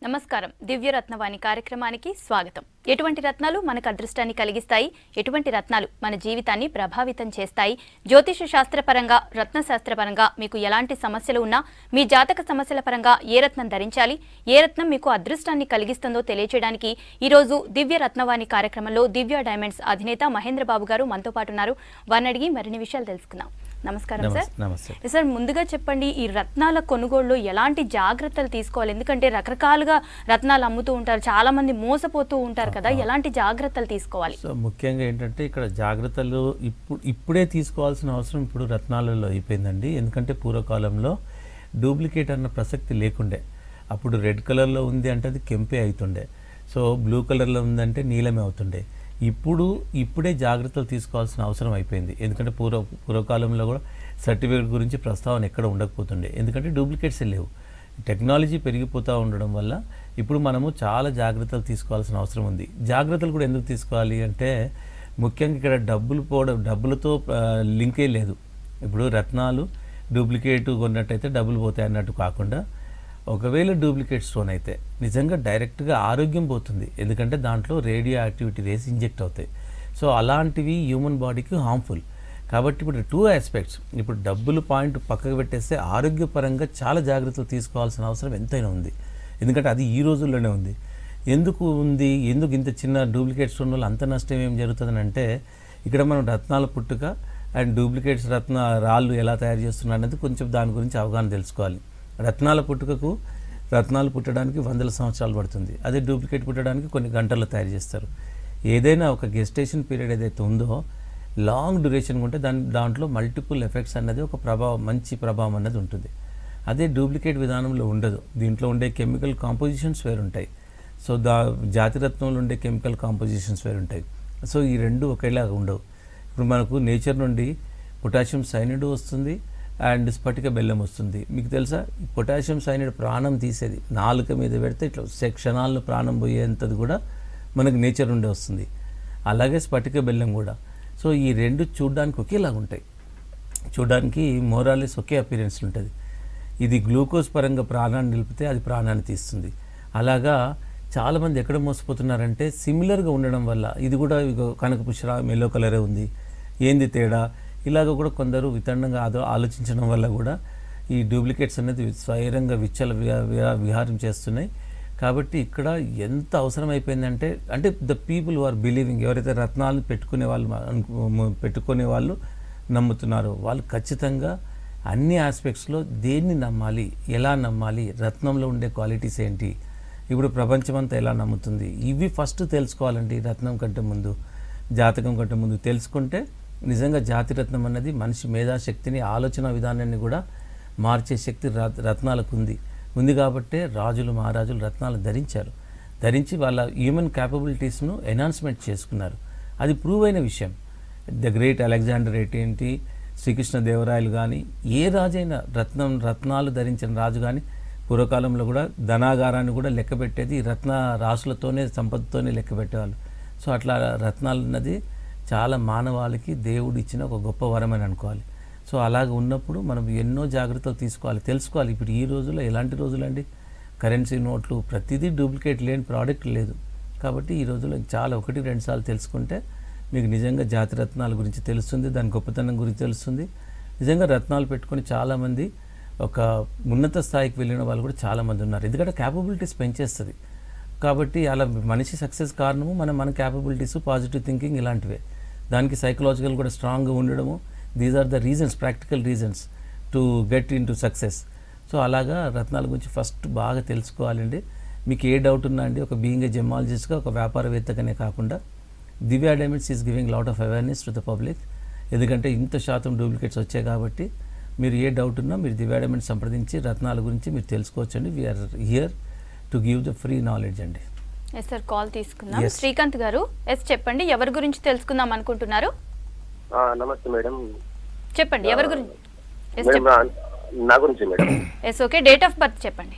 నమస్కారం దివ్య రత్నవాణి కార్యక్రమానికి స్వాగతం ఎటువంటి రత్నాలు మనకు అదృష్టాన్ని కలిగిస్తాయి ఎటువంటి రత్నాలు మన జీవితాన్ని ప్రభావితం చేస్తాయి జ్యోతిష శాస్త్రపరంగా రత్న శాస్త్రపరంగా మీకు ఎలాంటి సమస్యలు ఉన్నా మీ జాతక సమస్యల పరంగా ఏ రత్నం ధరించాలి ఏ రత్నం మీకు అదృష్టాన్ని కలిగిస్తుందో తెలియచేయడానికి ఈరోజు దివ్య రత్నవాణి కార్యక్రమంలో దివ్య డైమండ్స్ అధినేత మహేంద్ర బాబు గారు మనతో పాటు ఉన్నారు వారిని అడిగి మరిన్ని విషయాలు తెలుసుకుందాం నమస్కారం సార్ నమస్తే నమస్తే సార్ ముందుగా చెప్పండి ఈ రత్నాల కొనుగోలులో ఎలాంటి జాగ్రత్తలు తీసుకోవాలి ఎందుకంటే రకరకాలుగా రత్నాలు అమ్ముతూ ఉంటారు చాలా మంది మోసపోతూ ఉంటారు కదా ఎలాంటి జాగ్రత్తలు తీసుకోవాలి సో ముఖ్యంగా ఏంటంటే ఇక్కడ జాగ్రత్తలు ఇప్పుడు ఇప్పుడే తీసుకోవాల్సిన అవసరం ఇప్పుడు రత్నాలలో అయిపోయిందండి ఎందుకంటే పూర్వకాలంలో డూప్లికేట్ అన్న ప్రసక్తి లేకుండే అప్పుడు రెడ్ కలర్లో ఉంది అంటే అది కెంపే అవుతుండే సో బ్లూ కలర్లో ఉందంటే నీలమే అవుతుండే ఇప్పుడు ఇప్పుడే జాగ్రత్తలు తీసుకోవాల్సిన అవసరం అయిపోయింది ఎందుకంటే పూర్వ పూర్వకాలంలో కూడా సర్టిఫికేట్ గురించి ప్రస్తావన ఎక్కడ ఉండకపోతుండే ఎందుకంటే డూప్లికేట్స్ లేవు టెక్నాలజీ పెరిగిపోతూ ఉండడం వల్ల ఇప్పుడు మనము చాలా జాగ్రత్తలు తీసుకోవాల్సిన అవసరం ఉంది జాగ్రత్తలు కూడా ఎందుకు తీసుకోవాలి అంటే ముఖ్యంగా ఇక్కడ డబ్బులు పోవడం డబ్బులతో ఆ, లింకే లేదు ఇప్పుడు రత్నాలు డూప్లికేట్ కొన్నట్టయితే డబ్బులు పోతాయి అన్నట్టు కాకుండా ఒకవేళ డూప్లికేట్ స్టోన్ అయితే నిజంగా డైరెక్ట్గా ఆరోగ్యం పోతుంది ఎందుకంటే దాంట్లో రేడియో యాక్టివిటీ రేస్ ఇంజెక్ట్ అవుతాయి సో అలాంటివి హ్యూమన్ బాడీకి హార్మ్ఫుల్ కాబట్టి ఇప్పుడు టూ ఆస్పెక్ట్స్ ఇప్పుడు డబ్బులు పాయింట్ పక్కకు పెట్టేస్తే ఆరోగ్యపరంగా చాలా జాగ్రత్తలు తీసుకోవాల్సిన అవసరం ఎంతైనా ఉంది ఎందుకంటే అది ఈ రోజుల్లోనే ఉంది ఎందుకు ఉంది ఎందుకు ఇంత చిన్న డూప్లికేట్ స్టోన్ వల్ల అంత నష్టం ఏం జరుగుతుందని అంటే ఇక్కడ మనం రత్నాల పుట్టుక అండ్ డూప్లికేట్స్ రత్న రాళ్ళు ఎలా తయారు చేస్తున్నారు అనేది కొంచెం దాని గురించి అవగాహన తెలుసుకోవాలి రత్నాల పుట్టుకకు రత్నాలు పుట్టడానికి వందల సంవత్సరాలు పడుతుంది అదే డూప్లికేట్ పుట్టడానికి కొన్ని గంటల్లో తయారు చేస్తారు ఏదైనా ఒక గెస్టేషన్ పీరియడ్ ఏదైతే ఉందో లాంగ్ డ్యూరేషన్ ఉంటే దాని దాంట్లో మల్టిపుల్ ఎఫెక్ట్స్ అన్నది ఒక ప్రభావం మంచి ప్రభావం అన్నది ఉంటుంది అదే డూప్లికేట్ విధానంలో ఉండదు దీంట్లో ఉండే కెమికల్ కాంపోజిషన్స్ వేరుంటాయి సో దా జాతిరత్నంలో ఉండే కెమికల్ కాంపోజిషన్స్ వేరుంటాయి సో ఈ రెండు ఒకేలాగా ఉండవు ఇప్పుడు మనకు నేచర్ నుండి పొటాషియం సైనైడ్ వస్తుంది అండ్ స్ఫటిక బెల్లం వస్తుంది మీకు తెలుసా ఈ పొటాషియం సైనైడ్ ప్రాణం తీసేది నాలుక మీద పెడితే ఇట్లా సె- క్షణాల్లో ప్రాణం పోయేంతది కూడా మనకు నేచర్ నుండి వస్తుంది అలాగే స్ఫటిక బెల్లం కూడా సో ఈ రెండు చూడడానికి ఒకేలాగా ఉంటాయి చూడడానికి మోరాలిస్ ఒకే అపీరెన్స్ ఉంటుంది ఇది గ్లూకోజ్ పరంగా ప్రాణాన్ని నిలిపితే అది ప్రాణాన్ని తీస్తుంది అలాగా చాలామంది ఎక్కడ మోసపోతున్నారంటే సిమిలర్గా ఉండడం వల్ల ఇది కూడా ఇగో కనకపుష్ర మెల్లో కలరే ఉంది ఏంది తేడా ఇలాగ కూడా కొందరు వితండంగా ఆదో ఆలోచించడం వల్ల కూడా ఈ డూప్లికేట్స్ అనేది స్వయంగా విచ్చల విహా- విహా- విహారం చేస్తున్నాయి కాబట్టి ఇక్కడ ఎంత అవసరం అయిపోయిందంటే అంటే ద పీపుల్ ఆర్ బిలీవింగ్ ఎవరైతే రత్నాలు పెట్టుకునే వాళ్ళు మా- అనుకో- పెట్టుకునే వాళ్ళు నమ్ముతున్నారో వాళ్ళు ఖచ్చితంగా అన్ని ఆస్పెక్ట్స్లో దేన్ని నమ్మాలి ఎలా నమ్మాలి రత్నంలో ఉండే క్వాలిటీస్ ఏంటి ఇప్పుడు ప్రపంచమంతా ఎలా నమ్ముతుంది ఇవి ఫస్ట్ తెలుసుకోవాలండి రత్నం కంటే ముందు జాతకం కంటే ముందు తెలుసుకుంటే నిజంగా జాతిరత్నం అన్నది మనిషి మేధాశక్తిని ఆలోచన విధానాన్ని కూడా మార్చే శక్తి రత్- రత్నాలకు ఉంది ఉంది కాబట్టే రాజులు మహారాజులు రత్నాలు ధరించారు ధరించి వాళ్ళ హ్యూమన్ క్యాపబిలిటీస్ను ఎన్హాన్స్మెంట్ చేసుకున్నారు అది ప్రూవ్ అయిన విషయం ద గ్రేట్ అలెగ్జాండర్ ఏంటి శ్రీకృష్ణ దేవరాయలు కానీ ఏ రాజైనా రత్నం రత్నాలు ధరించిన రాజు కానీ పూర్వకాలంలో కూడా ధనాగారాన్ని కూడా లెక్క పెట్టేది ఈ రత్న రాసులతోనే సంపదతోనే లెక్క పెట్టేవాళ్ళు సో అట్లా రత్నాలు అన్నది చాలా మానవాళికి దేవుడు ఇచ్చిన ఒక గొప్ప వరం అని అనుకోవాలి సో అలాగ ఉన్నప్పుడు మనం ఎన్నో జాగ్రత్తలు తీసుకోవాలి తెలుసుకోవాలి ఇప్పుడు ఈ రోజుల్లో ఎలాంటి రోజులండి కరెన్సీ నోట్లు ప్రతిదీ డూప్లికేట్ లేని ప్రోడక్ట్ లేదు కాబట్టి ఈ రోజుల్లో చాలా ఒకటి రెండు సార్లు తెలుసుకుంటే మీకు నిజంగా జాతి రత్నాల గురించి తెలుస్తుంది దాని గొప్పతనం గురించి తెలుస్తుంది నిజంగా రత్నాలు పెట్టుకొని చాలామంది ఒక ఉన్నత స్థాయికి వెళ్ళిన వాళ్ళు కూడా చాలామంది ఉన్నారు ఎందుకంటే క్యాపబిలిటీస్ పెంచేస్తుంది కాబట్టి అలా మనిషి సక్సెస్ కారణము మన మన క్యాపబిలిటీస్ పాజిటివ్ థింకింగ్ ఇలాంటివే దానికి సైకలాజికల్ కూడా స్ట్రాంగ్గా ఉండడము these are the reasons practical reasons to get into success so అలాగా రత్నాల గురించి ఫస్ట్ బాగా తెలుసుకోవాలండి మీకు ఏ డౌట్ ఉన్నా అండి ఒక బీయింగ్ ఏ జెమాలజిస్ట్గా ఒక వ్యాపారవేత్తగానే కాకుండా Divya Diamonds is giving lot of awareness to the public ఎందుకంటే ఇంత శాతం డూప్లికేట్స్ వచ్చాయి కాబట్టి మీరు ఏ డౌట్ ఉన్నా మీరు దివ్యా డైమండ్స్ సంప్రదించి రత్నాల గురించి మీరు తెలుసుకోవచ్చండి we are here to give the free knowledge అండి ఎస్ సార్ కాల్ తీసుకుందాం Yes. శ్రీకాంత్ గారు ఎస్ చెప్పండి ఎవరి గురించి తెలుసుకుందాం అనుకుంటున్నారు ఆ, నమస్తే మేడం చెప్పండి ఎవరి గురించి ఎస్ మేడం చెప్పండి నా- నా గురించి madam yes okay date of birth చెప్పండి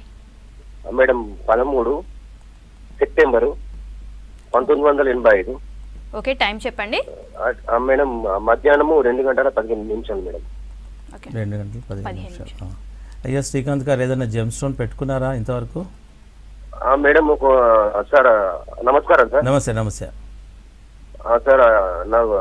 మేడం పదమూడు సెప్టెంబరు పంతొమ్మిది వందల ఎనభై ఐదు ఓకే టైం చెప్పండి ఆ, ఆ, మేడం మధ్యాహ్నము రెండు గంటల పదిహేను నిమిషాలు మేడం ఓకే రెండు గంటలు పదిహేను పదిహేను నిమిషాలు ఆ. అయ్యా శ్రీకాంత్ గారు ఏదైనా జెమ్ స్టోన్ పెట్టుకున్నారా ఇంతవరకు ఆ, మేడం ఒక సార్ నమస్కారం సార్ నమస్తే నమస్తే ఆ, సార్ నాకు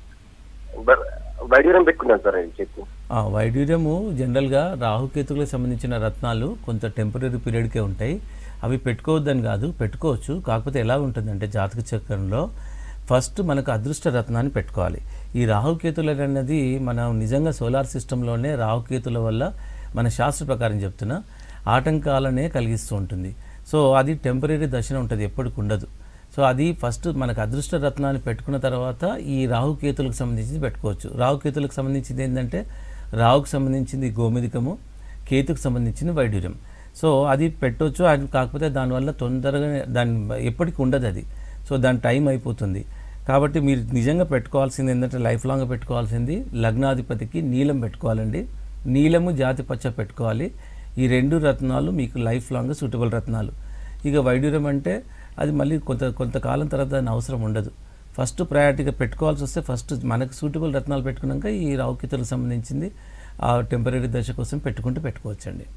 బ- వైద్యం పెట్టుకున్నాను సార్ ఇది చెప్పు ఆ, వైడ్యూర్యము జనరల్గా రాహుకేతువులకు సంబంధించిన రత్నాలు కొంత టెంపరీ పీరియడ్కే ఉంటాయి అవి పెట్టుకోవద్దని కాదు పెట్టుకోవచ్చు కాకపోతే ఎలా ఉంటుందంటే జాతక చక్రంలో ఫస్ట్ మనకు అదృష్ట రత్నాన్ని పెట్టుకోవాలి ఈ రాహుకేతులు అనేది మనం నిజంగా సోలార్ సిస్టంలోనే రాహుకేతుల వల్ల మన శాస్త్ర ప్రకారం చెప్తున్నా ఆటంకాలనే కలిగిస్తూ ఉంటుంది సో అది టెంపరీ దశన ఉంటుంది ఎప్పటికి ఉండదు సో అది ఫస్ట్ మనకు అదృష్ట రత్నాన్ని పెట్టుకున్న తర్వాత ఈ రాహుకేతులకు సంబంధించింది పెట్టుకోవచ్చు రాహుకేతులకు సంబంధించింది ఏంటంటే రాహుకు సంబంధించింది గోమెదికము కేతుకు సంబంధించింది వైడ్యూర్యం సో అది పెట్టవచ్చు అది కాకపోతే దానివల్ల తొందరగా దాని ఎప్పటికి ఉండదు అది సో దాని టైం అయిపోతుంది కాబట్టి మీరు నిజంగా పెట్టుకోవాల్సింది ఏంటంటే లైఫ్ లాంగ్ పెట్టుకోవాల్సింది లగ్నాధిపతికి నీలం పెట్టుకోవాలండి నీలము జాతి పచ్చ పెట్టుకోవాలి ఈ రెండు రత్నాలు మీకు లైఫ్ లాంగ్ సూటబుల్ రత్నాలు ఇక వైడ్యూర్యం అంటే అది మళ్ళీ కొంత కొంతకాలం తర్వాత దాని అవసరం ఉండదు ఫస్ట్ ప్రయారిటీగా పెట్టుకోవాల్సి వస్తే ఫస్ట్ మనకు సూటబుల్ రత్నాలు పెట్టుకున్నాక ఈ రావుకితలకు సంబంధించింది ఆ టెంపరీ దశ కోసం పెట్టుకుంటూ పెట్టుకోవచ్చండి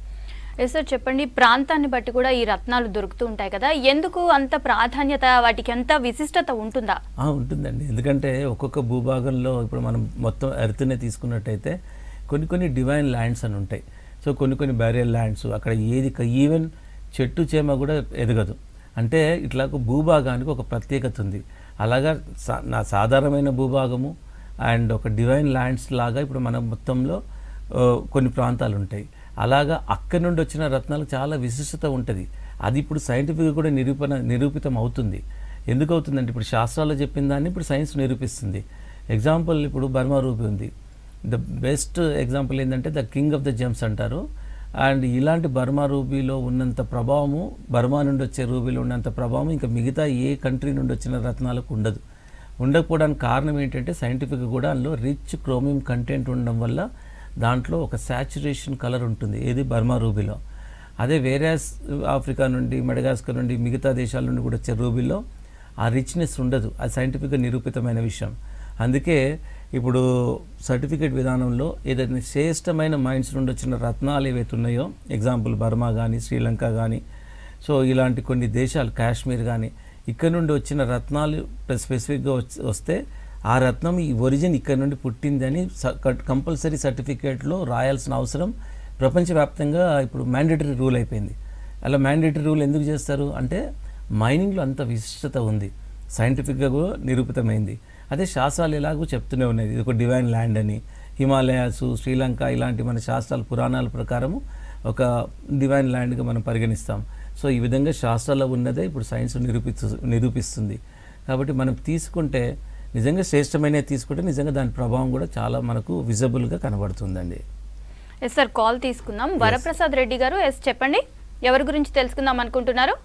ఎస్ సార్ చెప్పండి ప్రాంతాన్ని బట్టి కూడా ఈ రత్నాలు దొరుకుతూ ఉంటాయి కదా ఎందుకు అంత ప్రాధాన్యత వాటికి ఎంత విశిష్టత ఉంటుందా ఆ, ఉంటుందండి ఎందుకంటే ఒక్కొక్క భూభాగంలో ఇప్పుడు మనం మొత్తం ఎర్త్నే తీసుకున్నట్టయితే కొన్ని కొన్ని డివైన్ ల్యాండ్స్ అని ఉంటాయి సో కొన్ని కొన్ని బ్యారియల్ ల్యాండ్స్ అక్కడ ఏది ఈవెన్ చెట్టు చేమ కూడా ఎదగదు అంటే ఇట్లా ఒక భూభాగానికి ఒక ప్రత్యేకత ఉంది అలాగా సా- నా సాధారణమైన భూభాగము అండ్ ఒక డివైన్ ల్యాండ్స్ లాగా ఇప్పుడు మన మొత్తంలో ఆ, కొన్ని ప్రాంతాలు ఉంటాయి అలాగా అక్కడి నుండి వచ్చిన రత్నాలకు చాలా విశిష్టత ఉంటుంది అది ఇప్పుడు సైంటిఫిక్గా కూడా నిరూపణ నిరూపితం అవుతుంది ఎందుకు అవుతుందంటే ఇప్పుడు శాస్త్రాల్లో చెప్పిన దాన్ని ఇప్పుడు సైన్స్ నిరూపిస్తుంది ఎగ్జాంపుల్ ఇప్పుడు బర్మా రూపీ ఉంది ద బెస్ట్ ఎగ్జాంపుల్ ఏంటంటే the king of the gems అంటారు అండ్ ఇలాంటి బర్మా రూబీలో ఉన్నంత ప్రభావము బర్మా నుండి వచ్చే రూబీలో ఉన్నంత ప్రభావం ఇంకా మిగతా ఏ కంట్రీ నుండి వచ్చిన రత్నాలకు ఉండదు ఉండకపోవడానికి కారణం ఏంటంటే సైంటిఫిక్గా కూడా అందులో రిచ్ క్రోమియం కంటెంట్ ఉండడం వల్ల దాంట్లో ఒక సాచురేషన్ కలర్ ఉంటుంది ఏది బర్మా రూబీలో అదే వేరే ఆఫ్రికా నుండి మెడగాస్కర్ నుండి మిగతా దేశాల నుండి కూడా వచ్చే రూబీలో ఆ రిచ్నెస్ ఉండదు అది సైంటిఫిక్గా నిరూపితమైన విషయం అందుకే ఇప్పుడు సర్టిఫికేట్ విధానంలో ఏదైనా శ్రేష్టమైన మైండ్స్ నుండి వచ్చిన రత్నాలు ఏవైతే ఉన్నాయో ఎగ్జాంపుల్ బర్మా కానీ శ్రీలంక కానీ సో ఇలాంటి కొన్ని దేశాలు కాశ్మీర్ కానీ ఇక్కడ నుండి వచ్చిన రత్నాలు స్పెసిఫిక్గా వచ్- వస్తే ఆ రత్నం ఈ ఒరిజిన్ ఇక్కడ నుండి పుట్టిందని కంపల్సరీ సర్టిఫికేట్లో రాయాల్సిన అవసరం ప్రపంచవ్యాప్తంగా ఇప్పుడు మ్యాండేటరీ రూల్ అయిపోయింది అలా మ్యాండేటరీ రూల్ ఎందుకు చేస్తారు అంటే మైనింగ్లో అంత విశిష్టత ఉంది సైంటిఫిక్గా కూడా నిరూపితమైంది అదే శాస్త్రాలు ఎలాగో చెప్తూనే ఉన్నాయి ఇది ఒక డివైన్ ల్యాండ్ అని హిమాలయాస్ శ్రీలంక ఇలాంటి మన శాస్త్రాల పురాణాల ప్రకారము ఒక డివైన్ ల్యాండ్గా మనం పరిగణిస్తాం సో ఈ విధంగా శాస్త్రాల్లో ఉన్నదే ఇప్పుడు సైన్స్ నిరూపిస్తు నిరూపిస్తుంది కాబట్టి మనం తీసుకుంటే నిజంగా శ్రేష్టమైన తీసుకుంటే నిజంగా దాని ప్రభావం కూడా చాలా మనకు విజబుల్గా కనబడుతుందండి ఎస్ సార్ కాల్ తీసుకుందాం వరప్రసాద్ రెడ్డి గారు ఎస్ చెప్పండి ఎవరి గురించి తెలుసుకుందాం అనుకుంటున్నారు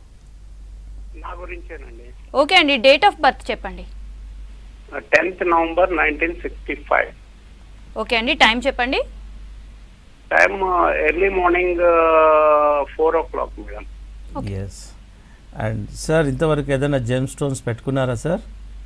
నా గురించేనండి ఓకే అండి డేట్ ఆఫ్ బర్త్ చెప్పండి tenth November nineteen sixty five okay అండి టైం చెప్పండి time early morning four o'clock madam yes and sir ఇంతవరకు ఏదైనా జెమ్ స్టోన్స్ పెట్టుకున్నారా సార్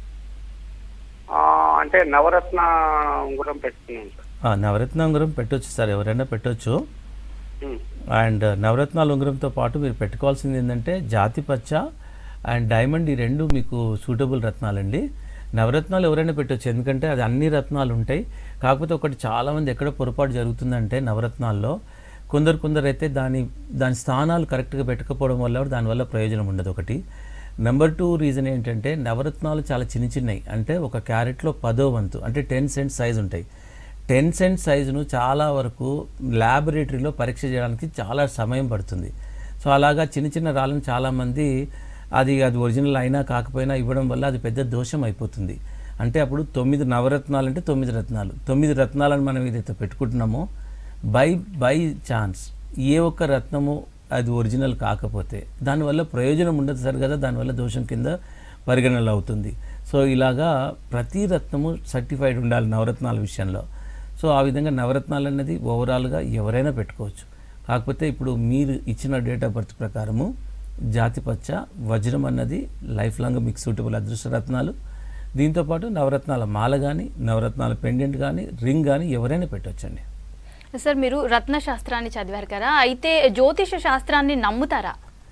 అంటే నవరత్న ఉంగరం పెట్టుకున్నాం సార్ ఆ, నవరత్న ఉంగరం పెట్టొచ్చు సార్ ఎవరైనా పెట్టొచ్చు Hmm. అండ్ నవరత్నాల ఉంగరంతో పాటు మీరు పెట్టుకోవాల్సింది ఏంటంటే జాతి పచ్చ అండ్ డైమండ్ ఈ రెండు మీకు సూటబుల్ రత్నాలండి నవరత్నాలు ఎవరైనా పెట్టొచ్చు ఎందుకంటే అది అన్ని రత్నాలు ఉంటాయి కాకపోతే ఒకటి చాలామంది ఎక్కడ పొరపాటు జరుగుతుందంటే నవరత్నాల్లో కొందరు కొందరు అయితే దాని దాని స్థానాలు కరెక్ట్గా పెట్టకపోవడం వల్ల దానివల్ల ప్రయోజనం ఉండదు ఒకటి నెంబర్ టూ రీజన్ ఏంటంటే నవరత్నాలు చాలా చిన్న చిన్నవి అంటే ఒక క్యారెట్లో పదో వంతు అంటే టెన్ సెంట్ సైజ్ ఉంటాయి టెన్ సెంట్ సైజును చాలా వరకు ల్యాబొరేటరీలో పరీక్ష చేయడానికి చాలా సమయం పడుతుంది సో అలాగా చిన్న చిన్న రాళ్ళను చాలామంది అది అది ఒరిజినల్ అయినా కాకపోయినా ఇవ్వడం వల్ల అది పెద్ద దోషం అయిపోతుంది అంటే అప్పుడు తొమ్మిది నవరత్నాలు అంటే తొమ్మిది రత్నాలు తొమ్మిది రత్నాలను మనం ఏదైతే పెట్టుకుంటున్నామో బై బై ఛాన్స్ ఏ ఒక్క రత్నము అది ఒరిజినల్ కాకపోతే దానివల్ల ప్రయోజనం ఉండదు సార్ కదా దానివల్ల దోషం కింద పరిగణనలు అవుతుంది సో ఇలాగా ప్రతి రత్నము సర్టిఫైడ్ ఉండాలి నవరత్నాల విషయంలో సో ఆ విధంగా నవరత్నాలు అన్నది ఓవరాల్గా ఎవరైనా పెట్టుకోవచ్చు కాకపోతే ఇప్పుడు మీరు ఇచ్చిన డేట్ ఆఫ్ బర్త్ ప్రకారము జాతి పచ్చ వజ్రం అన్నది లైఫ్ లాంగ్ మీకు సూటబుల్ అదృష్ట రత్నాలు దీంతోపాటు నవరత్నాల మాల కానీ నవరత్నాల పెండెంట్ కానీ రింగ్ కానీ ఎవరైనా పెట్టవచ్చండి సార్ మీరు రత్న శాస్త్రాన్ని చదివారు కదా అయితే జ్యోతిష శాస్త్రాన్ని నమ్ముతారా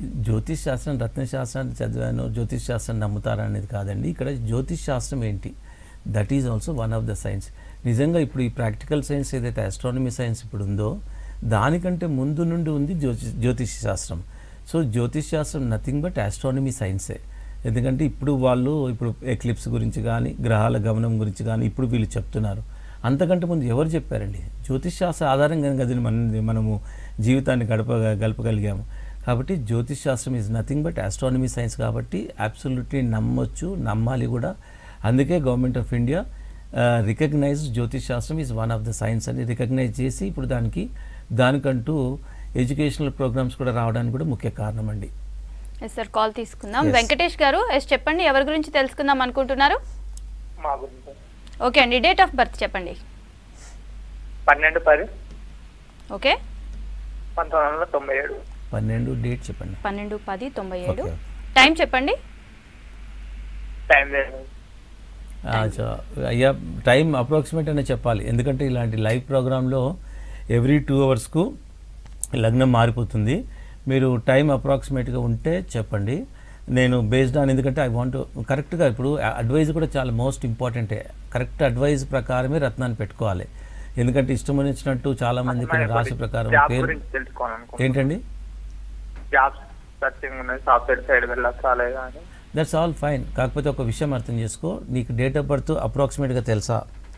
జ్యోతిష్ శాస్త్రం రత్న శాస్త్రాన్ని చదివాను జ్యోతిష్ శాస్త్రం నమ్ముతారా అనేది కాదండి ఇక్కడ జ్యోతిష్ శాస్త్రం ఏంటి that is also one of the science నిజంగా ఇప్పుడు ఈ ప్రాక్టికల్ సైన్స్ ఏదైతే ఆస్ట్రానమీ సైన్స్ ఇప్పుడు ఉందో దానికంటే ముందు నుండి ఉంది జ్యోతి జ్యోతిష్ శాస్త్రం సో జ్యోతిష్ శాస్త్రం నథింగ్ బట్ ఆస్ట్రానమీ సైన్సే ఎందుకంటే ఇప్పుడు వాళ్ళు ఇప్పుడు ఎక్లిప్స్ గురించి కానీ గ్రహాల గమనం గురించి కానీ ఇప్పుడు వీళ్ళు చెప్తున్నారు అంతకంటే ముందు ఎవరు చెప్పారండి జ్యోతిష్ శాస్త్ర ఆధారంగా గదిని మన మనము జీవితాన్ని గడప గడపగలిగాము కాబట్టి జ్యోతిష్ శాస్త్రం is nothing but astronomy science కాబట్టి అబ్సల్యూట్లీ నమ్మొచ్చు నమ్మాలి కూడా అందుకే గవర్నమెంట్ ఆఫ్ ఇండియా రికగ్నైజ్ జ్యోతిష్ శాస్త్రం is one of the science అని రికగ్నైజ్ చేసి ఇప్పుడు దానికి దానికంటూ ఎడ్యుకేషనల్ ప్రోగ్రామ్స్ కూడా రావడానికి కూడా ముఖ్య కారణం అండి ఎస్ సార్ కాల్ తీసుకుందాం Yes. వెంకటేష్ గారు ఎస్ చెప్పండి ఎవరి గురించి తెలుసుకుందాం అనుకుంటున్నారు మా గురించి ఓకే అండి డేట్ ఆఫ్ బర్త్ చెప్పండి పన్నెండు పది ఓకే పంతొమ్మిది వందల తొంభై ఏడు పన్నెండు డేట్ చెప్పండి పన్నెండు పది తొంభై ఏడు ఓకే. టైం చెప్పండి టైం లేదు ఆ, సో, అయ్యా టైం అప్రాక్సిమేట్ అనే చెప్పాలి ఎందుకంటే ఇలాంటి లైవ్ ప్రోగ్రాంలో ఎవ్రీ టూ అవర్స్కు లగ్నం మారిపోతుంది మీరు టైం అప్రాక్సిమేట్గా ఉంటే చెప్పండి నేను బేస్డ్ ఆన్ ఎందుకంటే ఐ వాంట్ కరెక్ట్గా ఇప్పుడు అడ్వైజ్ కూడా చాలా మోస్ట్ ఇంపార్టెంటే కరెక్ట్ అడ్వైజ్ ప్రకారమే రత్నాన్ని పెట్టుకోవాలి ఎందుకంటే ఇష్టం వచ్చినట్టు చాలా మంది కొన్ని రాశి ప్రకారం జాబ్ పేరు గురించి తెలుసుకోవాలనుకుంటున్నాను ఏంటండి జాబ్ సర్చింగ్ ఉన్నది సాఫ్ట్వేర్ సైడ్ వెళ్ళొచ్చా లేదా అని దట్స్ ఆల్ ఫైన్ కాకపోతే ఒక విషయం అర్థం చేసుకో నీకు డేట్ ఆఫ్ బర్త్ అప్రాక్సిమేట్గా తెలుసా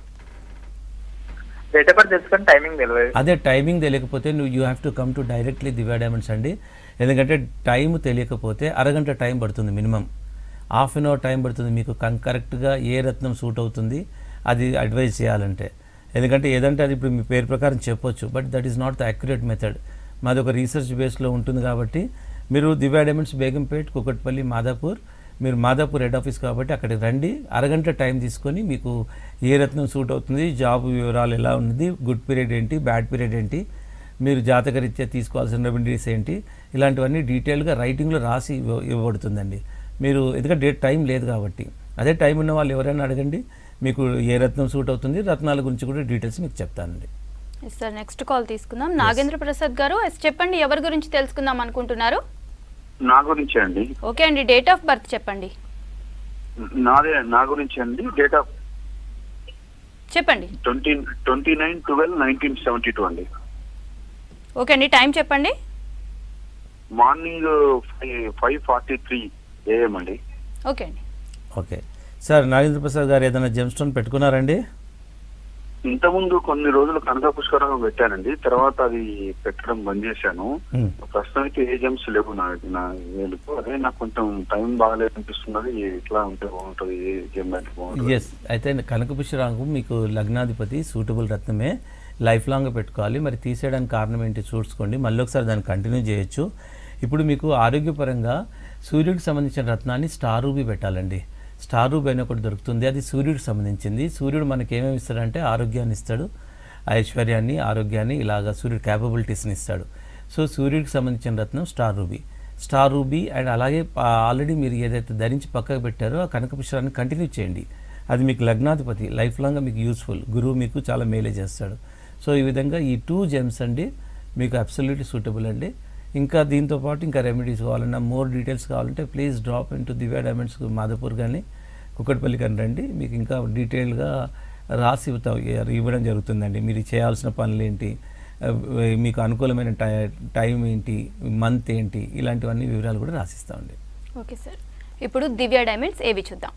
డేట్ ఆఫ్ బర్త్ తెలుసుకొని టైమింగ్ తెలియదు అదే టైమింగ్ తెలియకపోతే నువ్వు you have to come to directly Divya Diamonds అండి ఎందుకంటే టైం తెలియకపోతే అరగంట టైం పడుతుంది minimum half an hour time పడుతుంది మీకు కం కరెక్ట్గా ఏ రత్నం సూట్ అవుతుంది అది అడ్వైజ్ చేయాలంటే ఎందుకంటే ఏదంటే అది ఇప్పుడు మీ పేరు ప్రకారం చెప్పొచ్చు but that is not the accurate method మాది ఒక రీసెర్చ్ బేస్లో ఉంటుంది కాబట్టి మీరు దివ్యా డైమండ్స్ బేగంపేట్ కుకట్పల్లి మాదాపూర్ మీరు మాదాపూర్ హెడ్ ఆఫీస్ కాబట్టి అక్కడికి రండి అరగంట టైం తీసుకొని మీకు ఏ రత్నం సూట్ అవుతుంది జాబ్ వివరాలు ఎలా ఉంది గుడ్ పీరియడ్ ఏంటి బ్యాడ్ పీరియడ్ ఏంటి మీరు జాతకరీత్యా తీసుకోవాల్సిన రెమెడీస్ ఏంటి ఇలాంటివన్నీ డీటెయిల్గా రైటింగ్లో రాసి ఇవ్వ ఇవ్వబడుతుందండి మీరు ఎందుకంటే డేట్ టైం లేదు కాబట్టి అదే టైం ఉన్న వాళ్ళు ఎవరైనా అడగండి మీకు ఏ రత్నం సూట్ అవుతుంది రత్నాల గురించి కూడా డీటెయిల్స్ మీకు చెప్తానండి ఎస్ సార్ నెక్స్ట్ కాల్ తీసుకుందాం నాగేంద్ర ప్రసాద్ గారు ఎస్ చెప్పండి ఎవరి గురించి తెలుసుకుందాం అనుకుంటున్నారు నా గురించి అండి ఓకే అండి డేట్ ఆఫ్ బర్త్ చెప్పండి నాదే నా గురించి అండి డేట్ ఆఫ్ చెప్పండి twenty twenty nine twelve nineteen seventy two అండి ఓకే అండి టైం చెప్పండి morning five five forty three AM అండి ఓకే అండి ఓకే సార్ నాగేంద్ర ప్రసాద్ గారు ఏదైనా జెమ్ స్టోన్ పెట్టుకున్నారండి ఇంతకుముందు కొన్ని రోజులు కనక పుష్కరంగా పెట్టానండి తర్వాత అది పెట్టడం బంద్ చేశాను Hmm. ప్రస్తుతం అయితే ఏ జెమ్స్ లేవు నా నా వేలుకు అదే నాకు కొంచెం టైం బాగాలేదు అనిపిస్తున్నది ఎట్లా ఉంటే బాగుంటుంది ఏ జెమ్ అయితే బాగుంటుంది ఎస్ అయితే కనకపుష్పరాంగు మీకు లగ్నాధిపతి సూటబుల్ రత్నమే లైఫ్ లాంగ్ పెట్టుకోవాలి మరి తీసేయడానికి కారణం ఏంటి చూసుకోండి మళ్ళీ ఒకసారి దాన్ని కంటిన్యూ చేయొచ్చు ఇప్పుడు మీకు ఆరోగ్యపరంగా సూర్యుడికి సంబంధించిన రత్నాన్ని స్టార్ రూబీ పెట్టాలండి స్టార్ రూబీ అని ఒకటి దొరుకుతుంది అది సూర్యుడికి సంబంధించింది సూర్యుడు మనకి ఏమేమి ఇస్తాడంటే ఆరోగ్యాన్ని ఇస్తాడు ఐశ్వర్యాన్ని ఆరోగ్యాన్ని ఇలాగా సూర్యుడు క్యాపబిలిటీస్ని ఇస్తాడు సో సూర్యుడికి సంబంధించిన రత్నం star ruby star ruby and అలాగే ఆల్రెడీ మీరు ఏదైతే ధరించి పక్కకు పెట్టారో ఆ కనకపుష్పాన్ని కంటిన్యూ చేయండి అది మీకు లగ్నాధిపతి లైఫ్ లాంగ్గా మీకు యూస్ఫుల్ గురువు మీకు చాలా మేలే చేస్తాడు సో ఈ విధంగా ఈ టూ జెమ్స్ అండి మీకు అబ్సల్యూట్లీ సూటబుల్ అండి ఇంకా దీంతో పాటు ఇంకా రెమెడీస్ కావాలన్నా మోర్ డీటెయిల్స్ కావాలంటే please drop in to Divya Diamonds Madhapur కానీ కుక్కట్పల్లి కానీ రండి మీకు ఇంకా డీటెయిల్గా రాసి ఇవ్వతా- ఇవ్వడం జరుగుతుందండి మీరు చేయాల్సిన పనులు ఏంటి ఆ, మీకు అనుకూలమైన టై టైం ఏంటి మంత్ ఏంటి ఇలాంటివన్నీ వివరాలు కూడా రాసిస్తామండి ఓకే సార్ ఇప్పుడు దివ్య డైమండ్స్ ఏవి చూద్దాం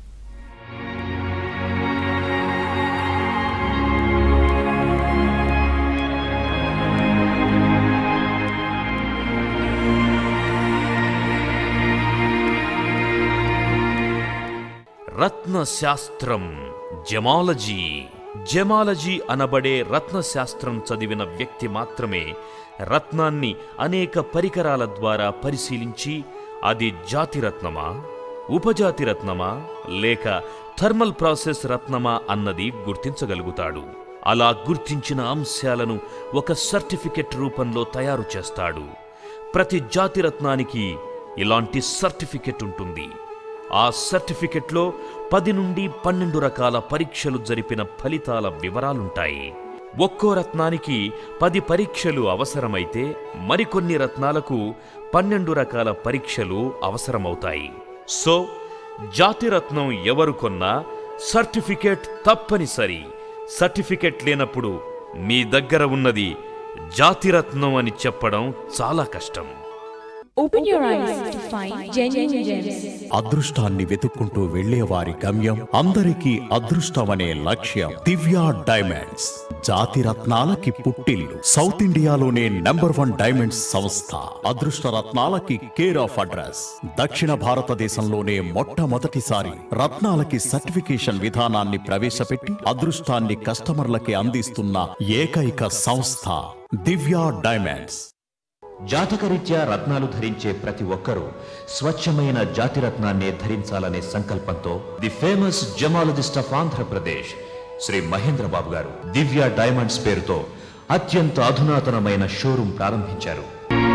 రత్నశాస్త్రం జమాలజీ జమాలజీ అనబడే రత్నశాస్త్రం చదివిన వ్యక్తి మాత్రమే రత్నాన్ని అనేక పరికరాల ద్వారా పరిశీలించి అది జాతి రత్నమా ఉపజాతి రత్నమా లేక థర్మల్ ప్రాసెస్ రత్నమా అన్నది గుర్తించగలుగుతాడు అలా గుర్తించిన అంశాలను ఒక సర్టిఫికెట్ రూపంలో తయారు చేస్తాడు ప్రతి జాతి రత్నానికి ఇలాంటి సర్టిఫికెట్ ఉంటుంది ఆ సర్టిఫికెట్లో పది నుండి పన్నెండు రకాల పరీక్షలు జరిపిన ఫలితాల వివరాలుంటాయి ఒక్కో రత్నానికి పది పరీక్షలు అవసరమైతే మరికొన్ని రత్నాలకు పన్నెండు రకాల పరీక్షలు అవసరమవుతాయి సో జాతిరత్నం ఎవరు కొన్నా సర్టిఫికేట్ తప్పనిసరి సర్టిఫికేట్ లేనప్పుడు మీ దగ్గర ఉన్నది జాతిరత్నం అని చెప్పడం చాలా కష్టం Open your eyes to find genuine gems. అదృష్టాన్ని వెతుక్కుంటూ వెళ్లేవారి గమ్యం అందరికీ అదృష్టమనే లక్ష్యం దివ్య డైమండ్స్ జాతి రత్నాలకి పుట్టిల్లు సౌత్ ఇండియాలోనే నంబర్ వన్ డైమండ్స్ సంస్థ అదృష్ట రత్నాలకి కేర్ ఆఫ్ అడ్రస్ దక్షిణ భారతదేశంలోనే మొట్టమొదటిసారి రత్నాలకి సర్టిఫికేషన్ విధానాన్ని ప్రవేశపెట్టి అదృష్టాన్ని కస్టమర్లకి అందిస్తున్న ఏకైక సంస్థ దివ్య డైమండ్స్ జాతకరీత్యా రత్నాలు ధరించే ప్రతి ఒక్కరూ స్వచ్ఛమైన జాతిరత్నాన్నే ధరించాలనే సంకల్పంతో the famous gemologist of Andhra Pradesh Shri Mahendra Babu గారు దివ్య డైమండ్స్ పేరుతో అత్యంత అధునాతనమైన షోరూం ప్రారంభించారు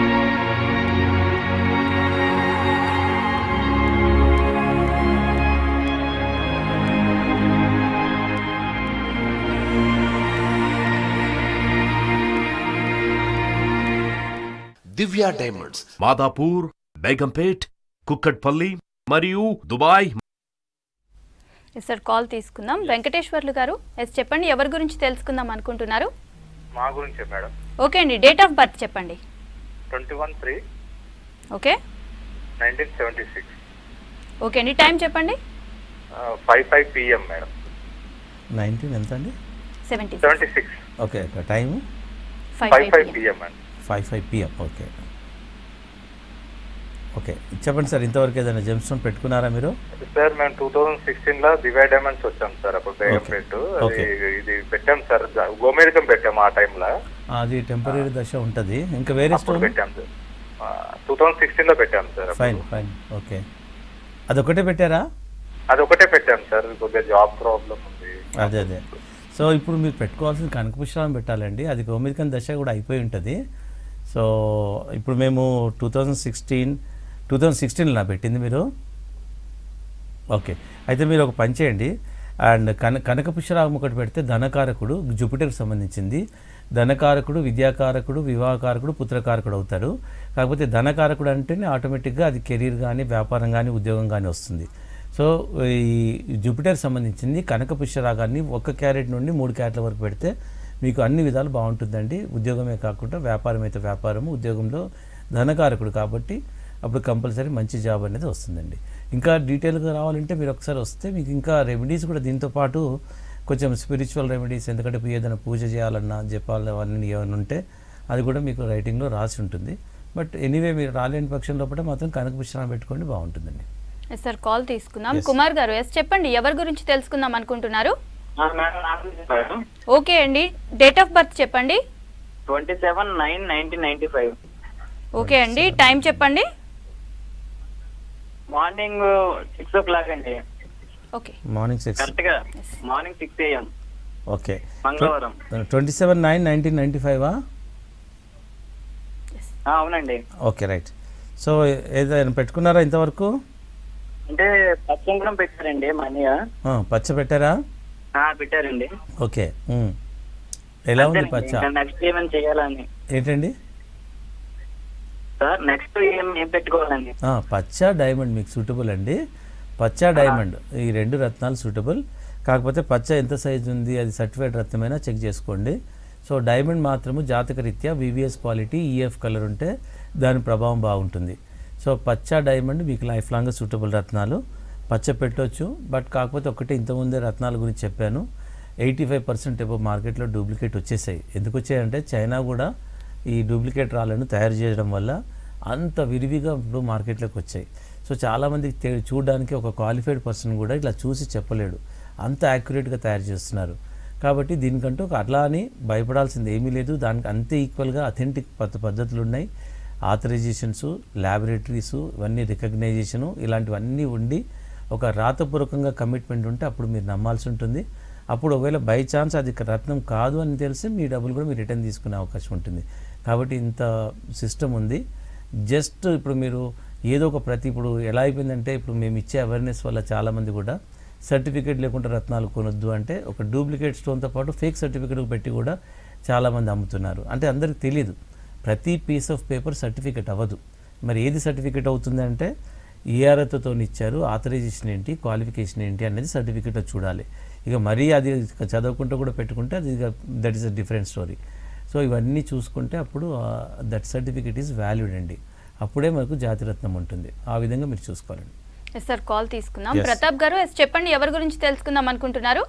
దివ్య డైమండ్స్ మాదాపూర్ బేగంపేట్ కుక్కట్పల్లి మరియు దుబాయ్ ఎస్ సార్ కాల్ తీసుకుందాం వెంకటేశ్వర్లు గారు ఎస్ చెప్పండి ఎవరి గురించి తెలుసుకుందాం అనుకుంటున్నారు మా గురించే మేడం ఓకే అండి డేట్ ఆఫ్ బర్త్ చెప్పండి twenty one three okay nineteen seventy six okay అండి టైం చెప్పండి five five PM madam nineteen ఎంత అండి seventy seventy six okay time five five five five PM అండి five five PM okay okay చెప్పండి sir ఇంతవరకు ఏదైనా gem stone పెట్టుకున్నారా మీరు సార్ మేము టూ థౌజండ్ సిక్స్టీన్ లో దివై డైమండ్స్ వచ్చాం సార్ అప్పుడు బేగంపేట్ Okay. అది ఇది పెట్టాం సార్ గోమేరికం పెట్టాం ఆ టైంలో అది టెంపరీ దశ ఉంటుంది ఇంకా వేరే అప్పుడు స్టోన్ పెట్టాం సార్ టూ థౌజండ్ సిక్స్టీన్ లో పెట్టాం సార్ అప్పుడు. ఫైన్ ఫైన్ ఓకే అదొకటే పెట్టారా అది ఒకటే పెట్టాం సార్ కొద్దిగా జాబ్ ప్రాబ్లం ఉంది అదే అదే సో ఇప్పుడు మీరు పెట్టుకోవాల్సిన కనకపుష్పాలను పెట్టాలండి అది గోమిదికన్ దశ కూడా అయిపోయి ఉంటుంది సో ఇప్పుడు మేము two thousand sixteen two thousand సిక్స్టీన్లో పెట్టింది మీరు ఓకే అయితే మీరు ఒక పని చేయండి అండ్ కన కనక పుష్యరాగం ఒకటి పెడితే ధనకారకుడు జూపిటర్కి సంబంధించింది ధనకారకుడు విద్యాకారకుడు వివాహకారకుడు పుత్రకారకుడు అవుతారు కాకపోతే ధనకారకుడు అంటేనే ఆటోమేటిక్గా అది కెరీర్ కానీ వ్యాపారం కానీ ఉద్యోగం కానీ వస్తుంది సో ఈ జూపిటర్ సంబంధించింది కనక పుష్యరాగాన్ని ఒక క్యారెట్ నుండి మూడు క్యారెట్ల వరకు పెడితే మీకు అన్ని విధాలు బాగుంటుందండి ఉద్యోగమే కాకుండా వ్యాపారం అయితే వ్యాపారము ఉద్యోగంలో ధనకారకుడు కాబట్టి అప్పుడు కంపల్సరీ మంచి జాబ్ అనేది వస్తుందండి ఇంకా డీటెయిల్గా రావాలంటే మీరు ఒకసారి వస్తే మీకు ఇంకా రెమెడీస్ కూడా దీంతో పాటు కొంచెం స్పిరిచువల్ రెమెడీస్ ఎందుకంటే ఇప్పుడు ఏదైనా పూజ చేయాలన్నా జపాలు అవన్నీ ఏమైనా ఉంటే అది కూడా మీకు రైటింగ్లో రాసి ఉంటుంది బట్ ఎనీవే మీరు రాలేని పక్షం లోపల మాత్రం కనక పుష్పాన్ని పెట్టుకోండి బాగుంటుందండి ఎస్ సార్ కాల్ తీసుకుందాం Yes. కుమార్ గారు ఎస్ చెప్పండి ఎవరి గురించి తెలుసుకుందాం అనుకుంటున్నారు మేడం ఓకే అండి డేట్ ఆఫ్ బర్త్ చెప్పండి twenty seven nine nineteen ninety five okay అండి టైం చెప్పండి మార్నింగ్ సిక్స్ ఓ క్లాక్ అండి ఓకే మార్నింగ్ సిక్స్ కరెక్ట్ గా మార్నింగ్ సిక్స్ ఏఎం ఓకే మంగళవారం twenty seven nine nineteen ninety ఫైవా అవునండి ఓకే రైట్ సో ఏదైనా పెట్టుకున్నారా ఇంతవరకు అంటే పచ్చంకురం పెట్టారండి మనీ ఆ, పచ్చ పెట్టారా పెట్టారండి ఓకే ఉమ్. ఎలా ఉంది పచ్చ నెక్స్ట్ ఏమైనా చేయాలని ఏంటండి సార్ నెక్స్ట్ ఏం ఏం పెట్టుకోవాలండి ఆ, పచ్చ డైమండ్ మీకు సూటబుల్ అండి పచ్చ డైమండ్ ఈ రెండు రత్నాలు సూటబుల్ కాకపోతే పచ్చ ఎంత సైజు ఉంది అది సర్టిఫైడ్ రత్నమైనా చెక్ చేసుకోండి సో డైమండ్ మాత్రము జాతక రీత్యా వివిఎస్ క్వాలిటీ ఈఎఫ్ కలర్ ఉంటే దాని ప్రభావం బాగుంటుంది సో పచ్చ డైమండ్ మీకు లైఫ్ లాంగ్ సూటబుల్ రత్నాలు పచ్చ పెట్టొచ్చు బట్ కాకపోతే ఒకటి ఇంతకుముందే రత్నాల గురించి చెప్పాను ఎయిటీ ఫైవ్ పర్సెంట్ ఎబో మార్కెట్లో డూప్లికేట్ వచ్చేసాయి ఎందుకు వచ్చాయంటే చైనా కూడా ఈ డూప్లికేట్ రాళ్ళను తయారు చేయడం వల్ల అంత విరివిగా ఇప్పుడు మార్కెట్లోకి వచ్చాయి సో చాలామందికి తె- చూడడానికి ఒక క్వాలిఫైడ్ పర్సన్ కూడా ఇట్లా చూసి చెప్పలేడు అంత యాక్యురేట్గా తయారు చేస్తున్నారు కాబట్టి దీనికంటూ ఒక అట్లా అని భయపడాల్సింది ఏమీ లేదు దానికి అంతే ఈక్వల్గా అథెంటిక్ పద్ధ పద్ధతులు ఉన్నాయి ఆథరైజేషన్స్ ల్యాబొరేటరీస్ ఇవన్నీ రికగ్నైజేషను ఇలాంటివన్నీ ఉండి ఒక రాతపూర్వకంగా కమిట్మెంట్ ఉంటే అప్పుడు మీరు నమ్మాల్సి ఉంటుంది అప్పుడు ఒకవేళ బై ఛాన్స్ అది రత్నం కాదు అని తెలిసి మీ డబ్బులు కూడా మీరు రిటర్న్ తీసుకునే అవకాశం ఉంటుంది కాబట్టి ఇంత సిస్టమ్ ఉంది జస్ట్ ఇప్పుడు మీరు ఏదో ఒక ప్రతి ఇప్పుడు ఎలా అయిపోయిందంటే ఇప్పుడు మేము ఇచ్చే అవేర్నెస్ వల్ల చాలామంది కూడా సర్టిఫికేట్ లేకుండా రత్నాలు కొనొద్దు అంటే ఒక డూప్లికేట్ స్టోన్తో పాటు ఫేక్ సర్టిఫికేట్ పెట్టి కూడా చాలామంది అమ్ముతున్నారు అంటే అందరికి తెలియదు ప్రతి పీస్ ఆఫ్ పేపర్ సర్టిఫికేట్ అవ్వదు మరి ఏది సర్టిఫికేట్ అవుతుంది అంటే ఏ అర్హతతో ఇచ్చారు ఆథరైజేషన్ ఏంటి క్వాలిఫికేషన్ ఏంటి అనేది సర్టిఫికేట్లో చూడాలి ఇక మరీ అది చదవకుండా కూడా పెట్టుకుంటే అది that is a different story so ఇవన్నీ చూసుకుంటే అప్పుడు దట్ సర్టిఫికేట్ ఈజ్ వాల్యూడ్ అండి అప్పుడే మనకు జాతిరత్నం ఉంటుంది ఆ విధంగా మీరు చూసుకోవాలండి ఎస్ సార్ కాల్ తీసుకుందాం Yes. ప్రతాప్ గారు ఎస్ చెప్పండి ఎవరి గురించి తెలుసుకుందాం అనుకుంటున్నారు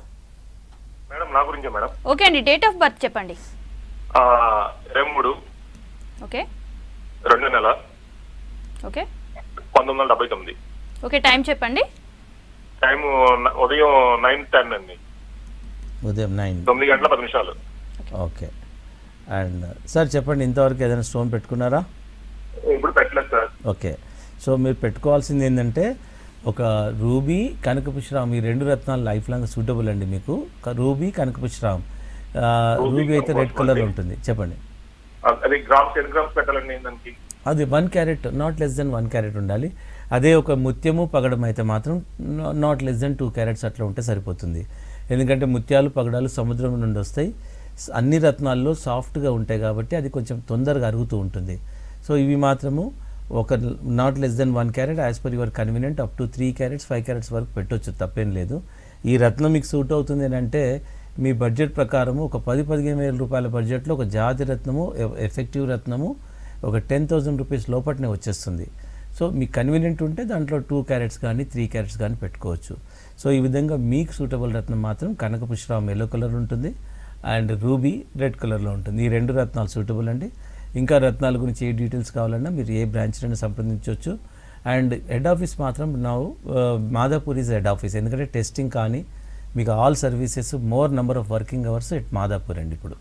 మేడం నా గురించే మేడం ఓకే అండి డేట్ ఆఫ్ బర్త్ చెప్పండి ఆ, ఇరవై మూడు ఓకే రెండు నెల ఓకే పంతొమ్మిది వందల డెబ్బై తొమ్మిది ఓకే టైం చెప్పండి టైం ఉదయం నైన్ టెన్ అండి ఉదయం నైన్ తొమ్మిది గంటల పది నిమిషాలు ఓకే అండ్ సార్ చెప్పండి ఇంతవరకు ఏదైనా స్టోన్ పెట్టుకున్నారా ఇప్పుడు పెట్టలేదు సార్ ఓకే సో మీరు పెట్టుకోవాల్సింది ఏంటంటే ఒక రూబీ కనకపుష్రామ్ ఈ రెండు రత్నాలు లైఫ్ లాంగ్ సూటబుల్ అండి మీకు క- రూబీ కనకపుష్రామ్ ఆ, రూబీ అయితే రెడ్ కలర్లో ఉంటుంది చెప్పండి అది గ్రామ్స్ ఎన్ని గ్రామ్స్ పెట్టాలండి దానికి అది one carat not less than one carat ఉండాలి అదే ఒక ముత్యము పగడం అయితే మాత్రం not less than two carats అట్లా ఉంటే సరిపోతుంది ఎందుకంటే ముత్యాలు పగడాలు సముద్రం నుండి వస్తాయి స- అన్ని రత్నాల్లో సాఫ్ట్గా ఉంటాయి కాబట్టి అది కొంచెం తొందరగా అరుగుతూ ఉంటుంది సో ఇవి మాత్రము ఒక not less than one carat as per your convenient up to three carats five carats వరకు పెట్టొచ్చు తప్పేం లేదు ఈ రత్నం మీకు సూట్ అవుతుంది అని అంటే మీ బడ్జెట్ ప్రకారము ఒక పది పదిహేను వేల రూపాయల బడ్జెట్లో ఒక జాతి రత్నము ఎ- ఎఫెక్టివ్ రత్నము ఒక టెన్ థౌజండ్ రూపీస్ లోపట్నే వచ్చేస్తుంది సో మీకు కన్వీనియంట్ ఉంటే దాంట్లో టూ క్యారెట్స్ కానీ త్రీ క్యారెట్స్ కానీ పెట్టుకోవచ్చు సో ఈ విధంగా మీకు సూటబుల్ రత్నం మాత్రం కనకపుష్పరామ్ ఎల్లో కలర్ ఉంటుంది అండ్ రూబీ రెడ్ కలర్లో ఉంటుంది ఈ రెండు రత్నాలు సూటబుల్ అండి ఇంకా రత్నాల గురించి ఏ డీటెయిల్స్ కావాలన్నా మీరు ఏ బ్రాంచ్లైనా సంప్రదించవచ్చు అండ్ హెడ్ ఆఫీస్ మాత్రం నా మాదాపూర్ ఈజ్ హెడ్ ఆఫీస్ ఎందుకంటే టెస్టింగ్ కానీ మీకు all services more number of working hours at Madhapur అండి ఇప్పుడు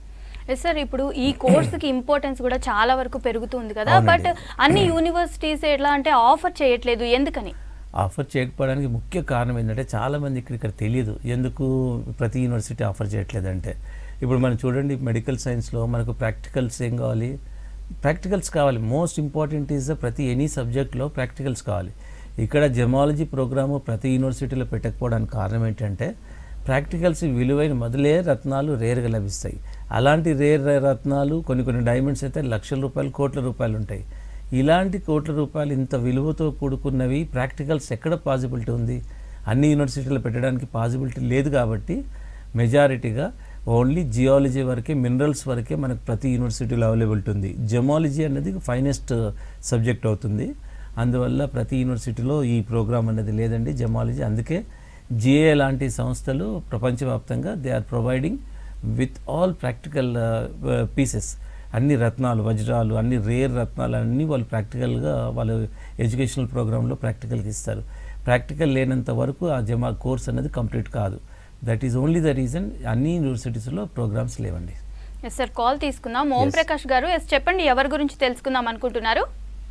ఎస్ సార్ ఇప్పుడు ఈ కోర్సుకి ఇంపార్టెన్స్ కూడా చాలా వరకు పెరుగుతుంది కదా బట్ అవునండి. అన్ని యూనివర్సిటీస్ ఎట్లా అంటే ఆఫర్ చేయట్లేదు ఎందుకని ఆఫర్ చేయకపోవడానికి ముఖ్య కారణం ఏంటంటే చాలామంది ఇక్కడ ఇక్కడ తెలియదు ఎందుకు ప్రతి యూనివర్సిటీ ఆఫర్ చేయట్లేదంటే ఇప్పుడు మనం చూడండి మెడికల్ సైన్స్లో మనకు ప్రాక్టికల్స్ ఏం కావాలి ప్రాక్టికల్స్ కావాలి మోస్ట్ ఇంపార్టెంట్ ఈజ్ ప్రతి ఎనీ సబ్జెక్ట్లో ప్రాక్టికల్స్ కావాలి ఇక్కడ జమాలజీ ప్రోగ్రాము ప్రతి యూనివర్సిటీలో పెట్టకపోవడానికి కారణం ఏంటంటే ప్రాక్టికల్స్ విలువైన మొదలే రత్నాలు రేర్గా లభిస్తాయి అలాంటి రేర్ రత్నాలు కొన్ని కొన్ని డైమండ్స్ అయితే లక్షల రూపాయలు కోట్ల రూపాయలు ఉంటాయి ఇలాంటి కోట్ల రూపాయలు ఇంత విలువతో కూడుకున్నవి ప్రాక్టికల్స్ ఎక్కడ పాసిబిలిటీ ఉంది అన్ని యూనివర్సిటీలో పెట్టడానికి పాసిబిలిటీ లేదు కాబట్టి మెజారిటీగా ఓన్లీ జియాలజీ వరకే మినరల్స్ వరకే మనకు ప్రతి యూనివర్సిటీలో అవైలబిలిటీ ఉంది జమాలజీ అనేది ఫైనెస్ట్ సబ్జెక్ట్ అవుతుంది అందువల్ల ప్రతి యూనివర్సిటీలో ఈ ప్రోగ్రామ్ అనేది లేదండి జమాలజీ అందుకే జిఏ లాంటి సంస్థలు ప్రపంచవ్యాప్తంగా they are providing with all practical pieces అన్ని రత్నాలు వజ్రాలు అన్ని రేర్ రత్నాలు అన్నీ వాళ్ళు ప్రాక్టికల్గా వాళ్ళు ఎడ్యుకేషనల్ ప్రోగ్రాంలో ప్రాక్టికల్కి ఇస్తారు ప్రాక్టికల్ లేనంత వరకు ఆ జమా కోర్స్ అనేది కంప్లీట్ కాదు that is only the reason అన్ని యూనివర్సిటీస్లో ప్రోగ్రామ్స్ లేవండి ఎస్ సార్ కాల్ తీసుకుందాం ఓం Yes. ప్రకాష్ గారు ఎస్ చెప్పండి ఎవరి గురించి తెలుసుకుందాం అనుకుంటున్నారు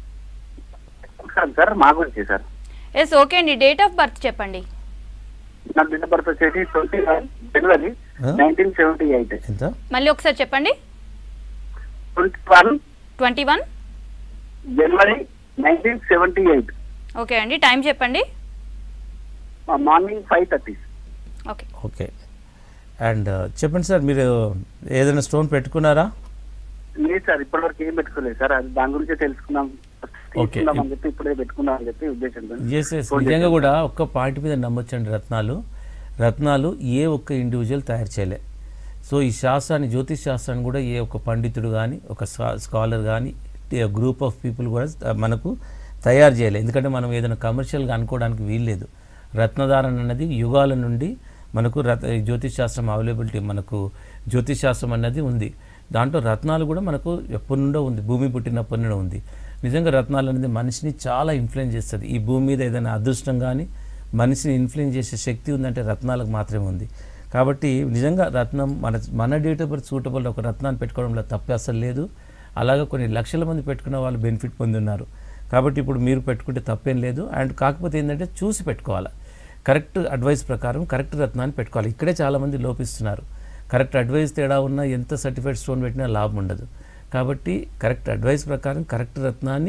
సార్ మా గురించి సార్ ఎస్ ఓకే అండి డేట్ ఆఫ్ బర్త్ చెప్పండి నా డేట్ ఆఫ్ బర్త్ వచ్చేసి twenty one January Huh? Nineteen seventy eight ఎంత మళ్ళీ ఒకసారి చెప్పండి twenty one twenty one January nineteen seventy eight okay అండి టైం చెప్పండి morning five thirty okay okay and చెప్పండి సార్ మీరు ఏదైనా స్టోన్ పెట్టుకున్నారా లేదు సార్ ఇప్పటివరకు ఏం పెట్టుకోలేదు సార్ అది దాని గురించి తెలుసుకుందాం Okay. తీసుకుందాం అని చెప్పి ఇప్పుడే పెట్టుకుందాం అని చెప్పి ఉద్దేశంతో ఎస్ ఎస్ ఫోన్ నిజంగా చేశాను. కూడా ఒక్క పాయింట్ మీద నమ్మొచ్చండి రత్నాలు రత్నాలు ఏ ఒక్క ఇండివిజువల్ తయారు చేయలే సో ఈ శాస్త్రాన్ని జ్యోతిష్ శాస్త్రాన్ని కూడా ఏ ఒక్క పండితుడు కానీ ఒక స్కాలర్ కానీ గ్రూప్ ఆఫ్ పీపుల్ కూడా త- మనకు తయారు చేయలేదు ఎందుకంటే మనం ఏదైనా కమర్షియల్గా అనుకోవడానికి వీల్లేదు రత్నధారణ అన్నది యుగాల నుండి మనకు రత్ జ్యోతిష్ శాస్త్రం అవైలబిలిటీ మనకు జ్యోతిష్ శాస్త్రం అన్నది ఉంది దాంట్లో రత్నాలు కూడా మనకు ఎప్పటి నుండో ఉంది భూమి పుట్టినప్పటి నుండో ఉంది నిజంగా రత్నాలు అనేది మనిషిని చాలా ఇన్ఫ్లుయెన్స్ చేస్తుంది ఈ భూమి మీద ఏదైనా అదృష్టం కానీ మనిషిని ఇన్ఫ్లుయెన్స్ చేసే శక్తి ఉందంటే రత్నాలకు మాత్రమే ఉంది కాబట్టి నిజంగా రత్నం మన మన డేట్ ఆఫ్ బర్త్ సూటబుల్ ఒక రత్నాన్ని పెట్టుకోవడంలో తప్పే అసలు లేదు అలాగే కొన్ని లక్షల మంది పెట్టుకున్న వాళ్ళు బెనిఫిట్ పొందున్నారు కాబట్టి ఇప్పుడు మీరు పెట్టుకుంటే తప్పేం లేదు అండ్ కాకపోతే ఏంటంటే చూసి పెట్టుకోవాలి కరెక్ట్ అడ్వైస్ ప్రకారం కరెక్ట్ రత్నాన్ని పెట్టుకోవాలి ఇక్కడే చాలామంది లోపిస్తున్నారు కరెక్ట్ అడ్వైస్ తేడా ఉన్నా ఎంత సర్టిఫైడ్ స్టోన్ పెట్టినా లాభం ఉండదు కాబట్టి కరెక్ట్ అడ్వైస్ ప్రకారం కరెక్ట్ రత్నాన్ని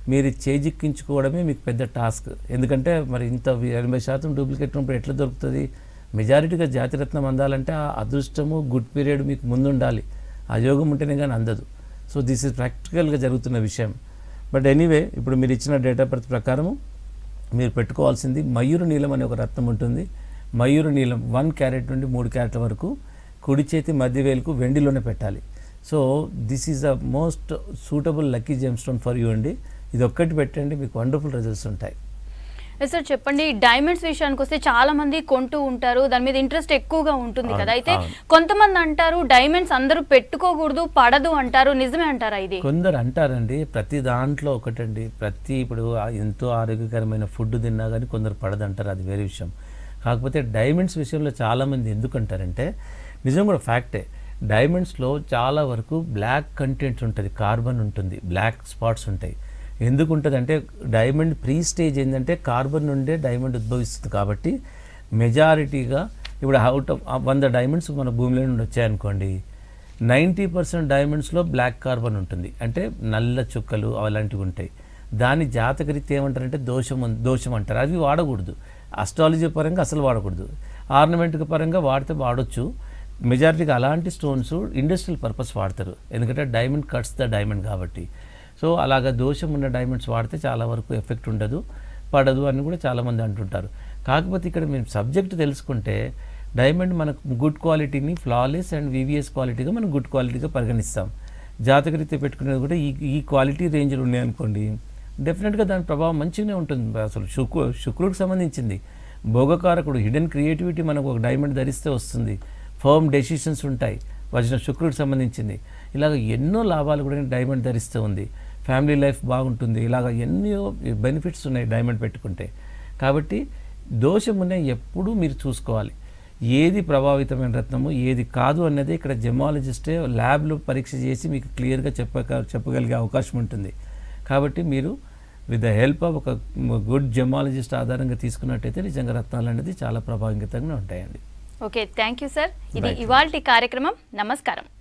మీరు ఇది చేజిక్కించుకోవడమే మీకు పెద్ద టాస్క్ ఎందుకంటే మరి ఇంత ఎనభై శాతం డూప్లికేట్ ఉన్నప్పుడు ఎట్లా దొరుకుతుంది మెజారిటీగా జాతిరత్నం అందాలంటే ఆ అదృష్టము గుడ్ పీరియడ్ మీకు ముందు ఉండాలి ఆ యోగం ఉంటేనే కానీ అందదు సో దిస్ ఇస్ ప్రాక్టికల్గా జరుగుతున్న విషయం బట్ ఎనీవే ఇప్పుడు మీరు ఇచ్చిన డేట్ ఆఫ్ బర్త్ ప్రకారము మీరు పెట్టుకోవాల్సింది మయూరు నీలం అనే ఒక రత్నం ఉంటుంది మయూరు నీలం వన్ క్యారెట్ నుండి మూడు క్యారెట్ల వరకు కుడి చేతి మధ్య వేలుకు వెండిలోనే పెట్టాలి so this is the most suitable lucky gem stone for you అండి ఇది ఒక్కటి పెట్టండి మీకు వండర్ఫుల్ రిజల్ట్స్ ఉంటాయి ఎస్ సార్ చెప్పండి డైమండ్స్ విషయానికి వస్తే చాలా మంది కొంటూ ఉంటారు దాని మీద ఇంట్రెస్ట్ ఎక్కువగా ఉంటుంది అవును, కదా అయితే అవును. కొంతమంది అంటారు డైమండ్స్ అందరూ పెట్టుకోకూడదు పడదు అంటారు నిజమే అంటారా ఇది కొందరు అంటారండి ప్రతి దాంట్లో ఒకటండి ప్రతి ఇప్పుడు ఆ- ఎంతో ఆరోగ్యకరమైన ఫుడ్ తిన్నా కానీ కొందరు పడదంటారు అది వేరే విషయం కాకపోతే డైమండ్స్ విషయంలో చాలామంది ఎందుకు అంటారంటే నిజం కూడా ఫ్యాక్టే డైమండ్స్లో చాలా వరకు బ్లాక్ కంటెంట్ ఉంటుంది కార్బన్ ఉంటుంది బ్లాక్ స్పాట్స్ ఉంటాయి ఎందుకు ఉంటుంది అంటే డైమండ్ ప్రీ స్టేజ్ ఏంటంటే కార్బన్ నుండే డైమండ్ ఉద్భవిస్తుంది కాబట్టి మెజారిటీగా ఇప్పుడు అవుట్ ఆఫ్ వంద డైమండ్స్ మన భూమిలో నుండి వచ్చాయనుకోండి నైంటీ పర్సెంట్ డైమండ్స్లో బ్లాక్ కార్బన్ ఉంటుంది అంటే నల్ల చుక్కలు అలాంటివి ఉంటాయి దాని జాతకరీత్యా ఏమంటారంటే దోషం అన్- దోషం అంటారు అవి వాడకూడదు అస్ట్రాలజీ పరంగా అసలు వాడకూడదు ఆర్నమెంట్ పరంగా వాడితే వాడొచ్చు మెజారిటీగా అలాంటి స్టోన్స్ ఇండస్ట్రియల్ పర్పస్ వాడతారు ఎందుకంటే డైమండ్ కట్స్ ద డైమండ్ కాబట్టి సో అలాగ దోషం ఉన్న డైమండ్స్ వాడితే చాలా వరకు ఎఫెక్ట్ ఉండదు పడదు అని కూడా చాలామంది అంటుంటారు కాకపోతే ఇక్కడ మేము సబ్జెక్ట్ తెలుసుకుంటే డైమండ్ మనకు గుడ్ క్వాలిటీని ఫ్లాలెస్ అండ్ వివిఎస్ క్వాలిటీగా మనం గుడ్ క్వాలిటీగా పరిగణిస్తాం జాతకరీత్యా పెట్టుకునేది కూడా ఈ ఈ క్వాలిటీ రేంజ్లు ఉన్నాయనుకోండి డెఫినెట్గా దాని ప్రభావం మంచిగానే ఉంటుంది అసలు శుక్రు శుక్రుడికి సంబంధించింది భోగకారకుడు హిడెన్ క్రియేటివిటీ మనకు ఒక డైమండ్ ధరిస్తే వస్తుంది ఫర్మ్ డెసిషన్స్ ఉంటాయి వచన శుక్రుడికి సంబంధించింది ఇలాగ ఎన్నో లాభాలు కూడా డైమండ్ ధరిస్తూ ఉంది ఫ్యామిలీ లైఫ్ బాగుంటుంది ఇలాగ ఎన్నో బెనిఫిట్స్ ఉన్నాయి డైమండ్ పెట్టుకుంటే కాబట్టి దోషం ఉన్నాయి ఎప్పుడూ మీరు చూసుకోవాలి ఏది ప్రభావితమైన రత్నము ఏది కాదు అన్నది ఇక్కడ జెమాలజిస్టే ల్యాబ్లో పరీక్ష చేసి మీకు క్లియర్గా చెప్పక చెప్పగలిగే అవకాశం ఉంటుంది కాబట్టి మీరు విత్ ద హెల్ప్ ఆఫ్ ఒక గుడ్ జెమాలజిస్ట్ ఆధారంగా తీసుకున్నట్టయితే నిజంగా రత్నాలు అనేది చాలా ప్రభావితంగా ఉంటాయండి ఓకే థ్యాంక్ యూ సార్ ఇది Right. ఇవాల్టి కార్యక్రమం నమస్కారం